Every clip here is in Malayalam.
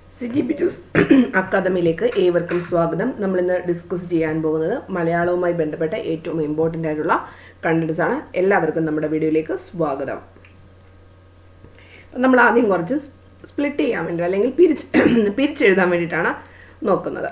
സിജി ബിറ്റൂസ് അക്കാദമിയിലേക്ക് ഏവർക്കും സ്വാഗതം നമ്മളിന്ന് ഡിസ്കസ് ചെയ്യാൻ പോകുന്നത് മലയാളവുമായി ബന്ധപ്പെട്ട ഏറ്റവും ഇമ്പോർട്ടൻ്റ് ആയിട്ടുള്ള കണ്ടൻസ് ആണ് എല്ലാവർക്കും നമ്മുടെ വീഡിയോയിലേക്ക് സ്വാഗതം നമ്മൾ ആദ്യം കുറച്ച് സ്പ്ലിറ്റ് ചെയ്യാൻ വേണ്ടി അല്ലെങ്കിൽ പിരിച്ച് പിരിച്ചെഴുതാൻ വേണ്ടിയിട്ടാണ് നോക്കുന്നത്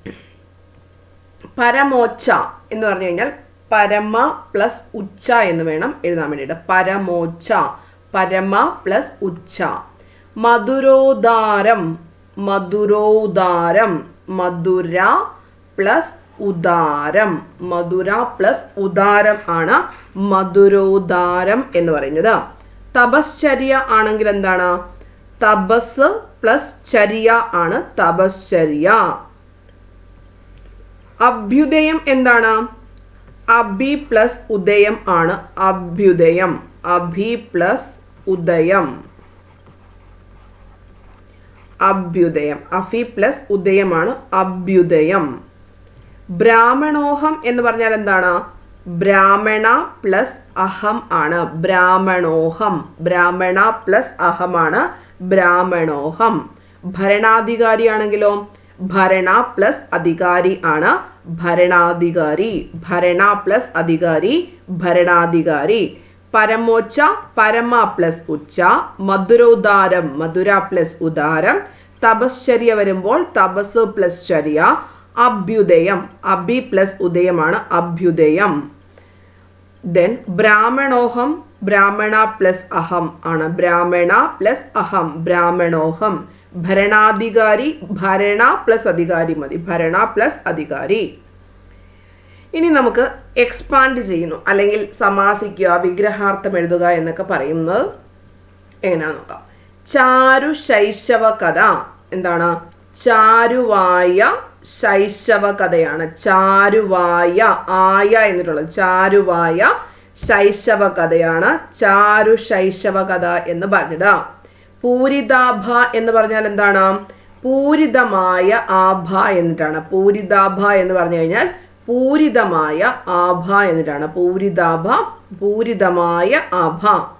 പരമോച്ച എന്ന് പറഞ്ഞു കഴിഞ്ഞാൽ പരമ പ്ലസ് ഉച്ച എന്ന് വേണം എഴുതാൻ വേണ്ടിയിട്ട് പരമോച്ച പരമ പ്ലസ് ഉച്ച മധുരോദാരം മധുരോദാരം മധുര പ്ലസ് ഉദാരം മധുര പ്ലസ് ഉദാരം ആണ് മധുരോദാരം എന്ന് പറയുന്നത് തപശ്ചര്യ ആണെങ്കിൽ എന്താണ് തപസ് പ്ലസ് ചര്യ ആണ് തപശ്ചര്യ അഭ്യുദയം എന്താണ് അഭി പ്ലസ് ഉദയം ആണ് അഭ്യുദയം അഭി പ്ലസ് ഉദയം അഭ്യുദയം അഫി പ്ലസ് ഉദയമാണ് അഭ്യുദയം ബ്രാഹ്മണോഹം എന്ന് പറഞ്ഞാൽ എന്താണ് ബ്രാഹ്മണ പ്ലസ് അഹം ആണ് ബ്രാഹ്മണോഹം ബ്രാഹ്മണ പ്ലസ് അഹമാണ് ബ്രാഹ്മണോഹം ഭരണാധികാരിയാണെങ്കിലോ ഭരണ പ്ലസ് അധികാരി ആണ് ഭരണാധികാരി ഭരണ പ്ലസ് അധികാരി ഭരണാധികാരി പരമോച്ച പരമ പ്ലസ് ഉച്ച മധുരോദാരം മധുര പ്ലസ് ഉദാരം തപശ്ചര്യ വരുമ്പോൾ തപസ് പ്ലസ് ചര്യ അഭ്യുദയം അഭി പ്ലസ് ഉദയമാണ് അഭ്യുദയം ദെൻ ബ്രാഹ്മണോഹം ബ്രാഹ്മണ പ്ലസ് അഹം ആണ് ബ്രാഹ്മണ പ്ലസ് അഹം ബ്രാഹ്മണോഹം ഭരണാധികാരി ഭരണ പ്ലസ് അധികാരി മതി ഭരണ പ്ലസ് അധികാരി ഇനി നമുക്ക് എക്സ്പാൻഡ് ചെയ്യുന്നു അല്ലെങ്കിൽ സമാസിക്കുക വിഗ്രഹാർത്ഥം എഴുതുക എന്നൊക്കെ പറയുന്നത് എങ്ങനെയാണെന്ന് നോക്കാം ചാരു ശൈശവ കഥ എന്താണ് ചാരുവായ ശൈശവ കഥയാണ് ചാരുവായ ആയ എന്നിട്ടുള്ളത് ചാരുവായ ശൈശവ കഥയാണ് ചാരു ശൈശവ കഥ എന്ന് പറഞ്ഞത് പൂരിതാഭ എന്ന് പറഞ്ഞാൽ എന്താണ് പൂരിതമായ ആഭ എന്നിട്ടാണ് പൂരിതാഭ എന്ന് പറഞ്ഞു കഴിഞ്ഞാൽ പൂരിതമായ ആഭ എന്നിട്ടാണ് പൂരിതാഭ പൂരിതമായ ആഭ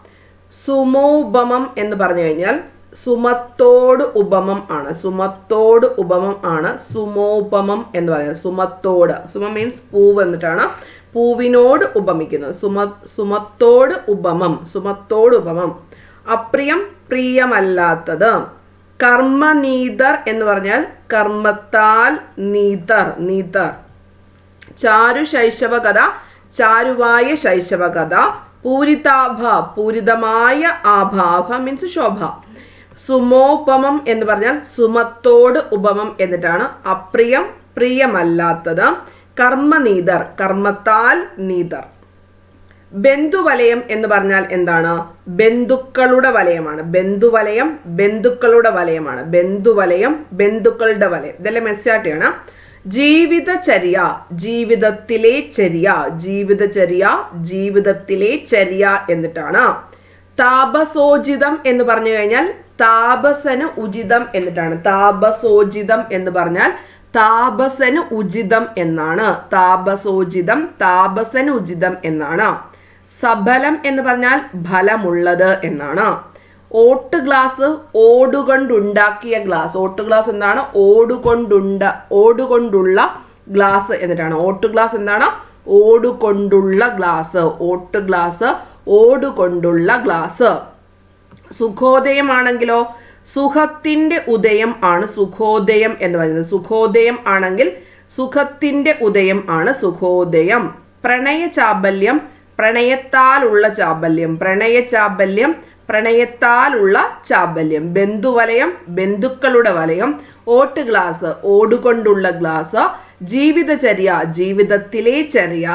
സുമോപമം എന്ന് പറഞ്ഞു കഴിഞ്ഞാൽ സുമത്തോട് ഉപമം ആണ് സുമത്തോട് ഉപമം ആണ് സുമോപമം എന്ന് പറയുന്നത് സുമത്തോട് സുമ മീൻസ് പൂവ് എന്നിട്ടാണ് പൂവിനോട് ഉപമിക്കുന്നത് സുമ സുമത്തോട് ഉപമം സുമത്തോട് ഉപമം അപ്രിയം പ്രിയമല്ലാത്തത് കർമ്മനീതർ എന്ന് പറഞ്ഞാൽ കർമ്മത്താൽ നീതർ നീതർ ചാരു ശൈശവ കഥ ചാരുവായ ശൈശവ കഥ പൂരിതാഭ പൂരിതമായ ആഭ ആഭ മീൻസ് ശോഭ സുമോപമം എന്ന് പറഞ്ഞാൽ സുമത്തോട് ഉപമം എന്നിട്ടാണ് അപ്രിയം പ്രിയമല്ലാത്തത് കർമ്മനീതർ കർമ്മത്താൽ നീതർ ബന്ധുവലയം എന്ന് പറഞ്ഞാൽ എന്താണ് ബന്ധുക്കളുടെ വലയമാണ് ബന്ധുവലയം ബന്ധുക്കളുടെ വലയമാണ് ബന്ധുവലയം ബന്ധുക്കളുടെ വലയം ഇതെല്ലാം മെസ്സാട്ടിയാണ് ജീവിതചര്യ ജീവിതത്തിലെ ചര്യ ജീവിതചര്യ ജീവിതത്തിലെ ചര്യ എന്നിട്ടാണ് താപസോചിതം എന്ന് പറഞ്ഞു കഴിഞ്ഞാൽ താപസന് ഉചിതം എന്നിട്ടാണ് താപസോചിതം എന്ന് പറഞ്ഞാൽ താപസന് ഉചിതം എന്നാണ് താപസോചിതം താപസന് ഉചിതം എന്നാണ് സബലം എന്ന് പറഞ്ഞാൽ ഫലമുള്ളത് എന്നാണ് ഓട്ട് ഗ്ലാസ് ഓടുകൊണ്ടുണ്ടാക്കിയ ഗ്ലാസ് ഓട്ട് ഗ്ലാസ് എന്താണ് ഓടുകൊണ്ടുണ്ട ഓടുകൊണ്ടുള്ള ഗ്ലാസ് എന്നിട്ടാണ് ഓട്ട് ഗ്ലാസ് എന്താണ് ഓടുകൊണ്ടുള്ള ഗ്ലാസ് ഓട്ട് ഗ്ലാസ് ഓടുകൊണ്ടുള്ള ഗ്ലാസ് സുഖോദയമാണെങ്കിലോ സുഖത്തിന്റെ ഉദയം ആണ് സുഖോദയം എന്ന് പറയുന്നത് സുഖോദയം ആണെങ്കിൽ സുഖത്തിന്റെ ഉദയം ആണ് സുഖോദയം പ്രണയ ചാബല്യം പ്രണയത്താലുള്ള ചാബല്യം പ്രണയ ചാബല്യം പ്രണയത്താലുള്ള ചാബല്യം ബന്ധുവലയം ബന്ധുക്കളുടെ വലയം ഓട്ട് ഗ്ലാസ് ഓടുകൊണ്ടുള്ള ഗ്ലാസ് ജീവിതചര്യ ജീവിതത്തിലെ ചര്യ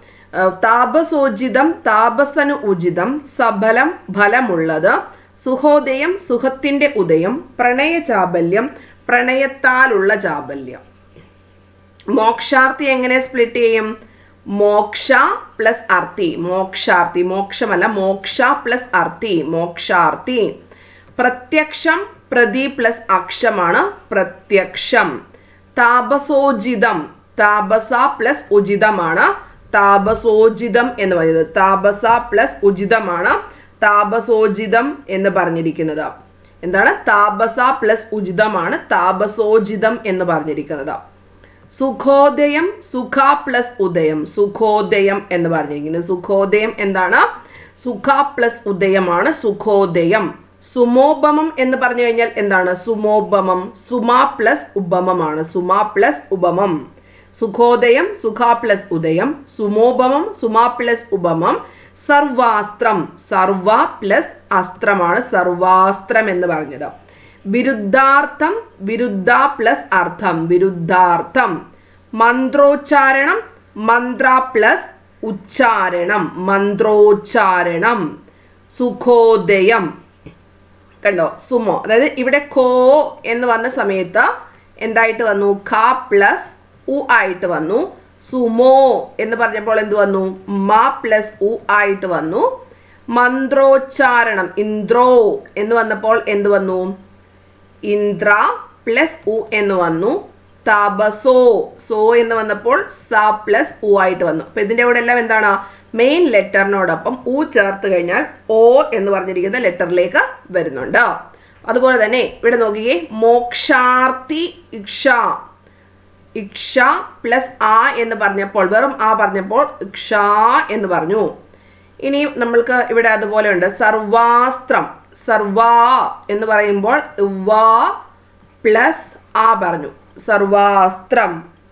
താപസോചിതം താപസനു ഉചിതം സഫലം ഫലമുള്ളത് സുഹോദയം സുഖത്തിന്റെ ഉദയം പ്രണയ ചാബല്യം പ്രണയത്താലുള്ള ചാബല്യം മോക്ഷാർത്ഥി എങ്ങനെ സ്പ്ലിറ്റ് ചെയ്യും മോക്ഷ പ്ലസ് അർത്ഥി മോക്ഷാർത്ഥി മോക്ഷമല്ല മോക്ഷ പ്ലസ് അർത്ഥി മോക്ഷാർത്ഥി പ്രത്യക്ഷം പ്രതി പ്ലസ് അക്ഷമാണ് പ്രത്യക്ഷം താപസോചിതം താപസ പ്ലസ് ഉചിതമാണ് താപസോചിതം എന്ന് പറയുന്നത് താപസ പ്ലസ് ഉചിതമാണ് താപസോചിതം എന്ന് പറഞ്ഞിരിക്കുന്നത് എന്താണ് താപസ പ്ലസ് ഉചിതമാണ് താപസോചിതം എന്ന് പറഞ്ഞിരിക്കുന്നത് സുഖോദയം സുഖ പ്ലസ് ഉദയം സുഖോദയം എന്ന് പറഞ്ഞിരിക്കുന്നത് സുഖോദയം എന്താണ് സുഖ പ്ലസ് ഉദയമാണ് സുഖോദയം സുമോപമം എന്ന് പറഞ്ഞു കഴിഞ്ഞാൽ എന്താണ് സുമോപമം സുമാ പ്ലസ് ഉപമമാണ് സുമാ പ്ലസ് ഉപമം സുഖോദയം സുഖ പ്ലസ് ഉദയം സുമോപമം സുമാ പ്ലസ് ഉപമം സർവാസ്ത്രം സർവ പ്ലസ് അസ്ത്രമാണ് സർവാസ്ത്രം എന്ന് പറഞ്ഞത് വിരുദ്ധാർത്ഥം വിരുദ്ധ പ്ലസ് അർത്ഥം വിരുദ്ധാർത്ഥം മന്ത്രോച്ചാരണം മന്ത്ര പ്ലസ് ഉച്ചാരണം മന്ത്രോച്ചാരണം സുഖോദയം കണ്ടോ സുമോ അതായത് ഇവിടെ കോ എന്ന് വന്ന സമയത്ത് എന്തായിട്ട് വന്നു ഖ പ്ലസ് ഉ ആയിട്ട് വന്നു സുമോ എന്ന് പറഞ്ഞപ്പോൾ എന്ത് വന്നു മ പ്ലസ് ഉ ആയിട്ട് വന്നു മന്ത്രോച്ചാരണം ഇന്ദ്രോ എന്ന് വന്നപ്പോൾ എന്ത് വന്നു ഇന്ദ്ര പ്ലസ് ഉ എന്ന് വന്നു തപസോ സോ എന്ന് വന്നപ്പോൾ സ പ്ലസ് ഉ ആയിട്ട് വന്നു അപ്പൊ ഇതിന്റെ കൂടെ എല്ലാം എന്താണ് മെയിൻ ലെറ്ററിനോടൊപ്പം ഉ ചേർത്ത് കഴിഞ്ഞാൽ ഓ എന്ന് പറഞ്ഞിരിക്കുന്ന ലെറ്ററിലേക്ക് വരുന്നുണ്ട് അതുപോലെ തന്നെ ഇവിടെ നോക്കിയേ മോക്ഷാർത്ഥി ഇക്ഷ ഇക്ഷ പ്ലസ് ആ എന്ന് പറഞ്ഞപ്പോൾ വെറും ആ പറഞ്ഞപ്പോൾ ഇക്ഷ എന്ന് പറഞ്ഞു ഇനി നമ്മൾക്ക് ഇവിടെ അതുപോലെ ഉണ്ട് സർവാസ്ത്രം സർവാ എന്ന് പറയുമ്പോൾ വാ പ്ലസ് ആ പറഞ്ഞു സർവാസ്ത്രം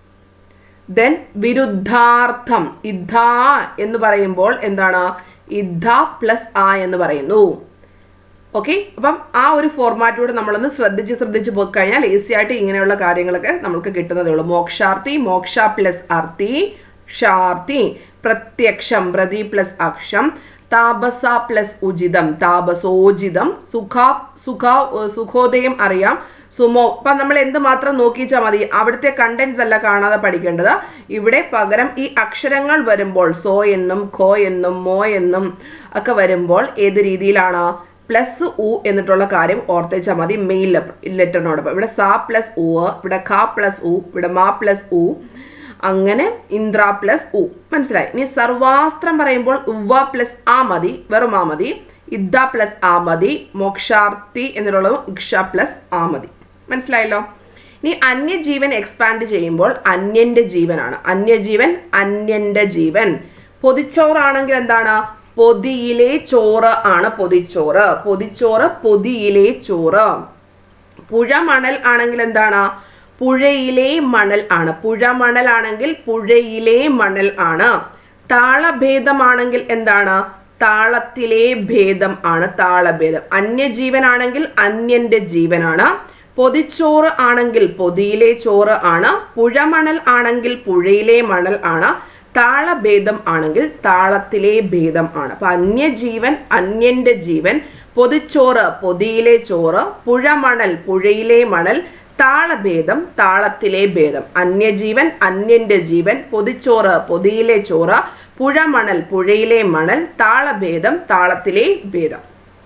ദെൻ വിരുദ്ധാർത്ഥം ഇദ്ധ എന്ന് പറയുമ്പോൾ എന്താണ് ഇദ്ധ പ്ലസ് ആ എന്ന് പറയുന്നു ഓക്കെ അപ്പം ആ ഒരു ഫോർമാറ്റിലൂടെ നമ്മളൊന്ന് ശ്രദ്ധിച്ച് ശ്രദ്ധിച്ച് പോയി കഴിഞ്ഞാൽ ഈസി ആയിട്ട് ഇങ്ങനെയുള്ള കാര്യങ്ങളൊക്കെ നമുക്ക് കിട്ടുന്നതേ ഉള്ളൂ മോക്ഷാർത്ഥി മോക്ഷ പ്ലസ് അർത്ഥി ക്ഷാർത്ഥി പ്രത്യക്ഷം പ്രതി പ്ലസ് അക്ഷം താപസ പ്ലസ് ഉചിതം താപസോചിതം സുഖ സുഖ സുഖോദയം അറിയാം സുമോ അപ്പം നമ്മൾ എന്ത് മാത്രം നോക്കിച്ചാൽ മതി അവിടുത്തെ കണ്ടന്റ്സ് അല്ല കാണാതെ പഠിക്കേണ്ടത് ഇവിടെ പകരം ഈ അക്ഷരങ്ങൾ വരുമ്പോൾ സോ എന്നും ഖോ എന്നും മോ എന്നും ഒക്കെ വരുമ്പോൾ ഏത് രീതിയിലാണ് പ്ലസ് ഉ എന്നിട്ടുള്ള കാര്യം ഓർത്തേച്ചാൽ മതി മെയിൻ ലെറ്ററിനോടൊപ്പം ഇവിടെ സ പ്ലസ് ഉ ഇവിടെ ഖ പ്ലസ് ഉ ഇവിടെ മാ പ്ലസ് ഉ അങ്ങനെ ഇന്ദ്ര പ്ലസ് ഉ മനസ്സിലായി ഇനി സർവാസ്ത്രം പറയുമ്പോൾ ഉവ്വ പ്ലസ് ആ മതി വെറും ആ മതി ഇദ്ദ പ്ലസ് ആ മതി മോക്ഷാർത്ഥി എന്നുള്ളത് ഇക്ഷ പ്ലസ് ആ മതി മനസ്സിലായല്ലോ ഇനി അന്യജീവൻ എക്സ്പാൻഡ് ചെയ്യുമ്പോൾ അന്യന്റെ ജീവനാണ് അന്യജീവൻ അന്യന്റെ ജീവൻ പൊതിച്ചോറാണെങ്കിൽ എന്താണ് പൊതിയിലെ ചോറ് ആണ് പൊതിച്ചോറ് പൊതിച്ചോറ് പൊതിയിലെ ചോറ് പുഴ മണൽ ആണെങ്കിൽ എന്താണ് പുഴയിലെ മണൽ ആണ് പുഴ മണൽ ആണെങ്കിൽ പുഴയിലെ മണൽ ആണ് താളഭേദമാണെങ്കിൽ എന്താണ് താളത്തിലെ ഭേദം ആണ് താളഭേദം അന്യജീവനാണെങ്കിൽ അന്യന്റെ ജീവനാണ് പൊതിച്ചോറ് ആണെങ്കിൽ പൊതിയിലെ ചോറ് ആണ് പുഴമണൽ ആണെങ്കിൽ പുഴയിലെ മണൽ ആണ് താളഭേദം ആണെങ്കിൽ താളത്തിലെ ഭേദം ആണ് അപ്പൊ അന്യജീവൻ അന്യന്റെ ജീവൻ പൊതിച്ചോറ് പൊതിയിലെ ചോറ് പുഴമണൽ പുഴയിലെ മണൽ താളഭേദം താളത്തിലെ ഭേദം അന്യജീവൻ അന്യന്റെ ജീവൻ പൊതിച്ചോറ് പൊതിയിലെ ചോറ് പുഴമണൽ പുഴയിലെ മണൽ താളഭേദം താളത്തിലെ ഭേദം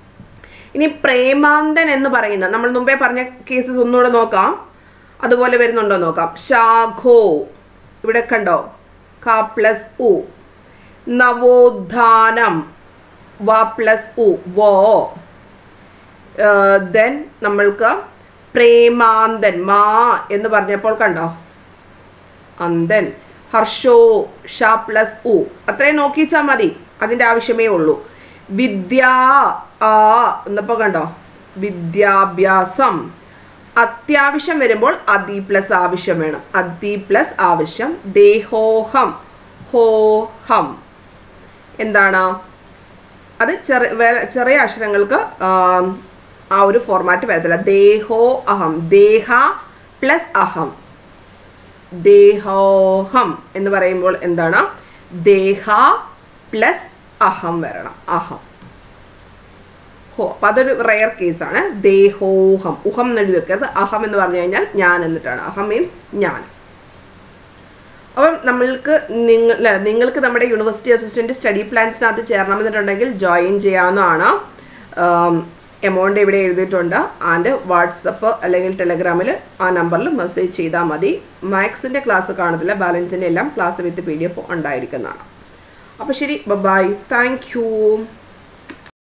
ഇനി പ്രേമാന്തൻ എന്ന് പറയുന്ന നമ്മൾ മുമ്പേ പറഞ്ഞ കേസസ് ഒന്നുകൂടെ നോക്കാം അതുപോലെ വരുന്നുണ്ടോ നോക്കാം ശാഖോ ഇവിടെ കണ്ടോ ക പ്ലസ് ഉ നവോത്ഥാനം വ പ്ലസ് ഉ വോ ദെൻ നമ്മൾക്ക് പ്രേമാന്തൻ മാ എന്ന് പറഞ്ഞപ്പോൾ കണ്ടോ അന്തൻ ഹർഷോ ഷ പ്ലസ് ഉ അത്രയും നോക്കിച്ചാൽ മതി അതിൻ്റെ ആവശ്യമേ ഉള്ളൂ വിദ്യ ആ എന്നപ്പോൾ കണ്ടോ വിദ്യാഭ്യാസം അത്യാവശ്യം വരുമ്പോൾ അതി പ്ലസ് ആവശ്യം വേണം അതി പ്ലസ് ആവശ്യം ദേഹോഹം ഹോഹം എന്താണ് അത് ചെറിയ ചെറിയ അക്ഷരങ്ങൾക്ക് ആ ഒരു ഫോർമാറ്റ് വരത്തില്ല ദേഹോ അഹം ദേഹ പ്ലസ് അഹം ദേഹോഹം എന്ന് പറയുമ്പോൾ എന്താണ് ദേഹ പ്ലസ് അഹം വരണം അഹം ഹോ അപ്പം അതൊരു റയർ കേസാണ് ദേഹോഹം ഉഹം എന്ന് എഴുതി വെക്കരുത് അഹം എന്ന് പറഞ്ഞു കഴിഞ്ഞാൽ ഞാൻ എന്നിട്ടാണ് അഹം മീൻസ് ഞാൻ അപ്പം നമ്മൾക്ക് നിങ്ങൾ നിങ്ങൾക്ക് നമ്മുടെ യൂണിവേഴ്സിറ്റി അസിസ്റ്റൻറ്റ് സ്റ്റഡി പ്ലാൻസിനകത്ത് ചേരണമെന്നുണ്ടെങ്കിൽ ജോയിൻ ചെയ്യാവുന്നതാണ് എമൗണ്ട് ഇവിടെ എഴുതിയിട്ടുണ്ട് ആൻഡ് വാട്സപ്പ് അല്ലെങ്കിൽ ടെലഗ്രാമിൽ ആ നമ്പറിൽ മെസ്സേജ് ചെയ്താൽ മതി മാത്സിൻ്റെ ക്ലാസ് കാണത്തില്ല ബാലൻസിൻ്റെ എല്ലാം class with P D F ഉണ്ടായിരിക്കുന്നതാണ് അപ്പോൾ ശരി ബൈ താങ്ക് യു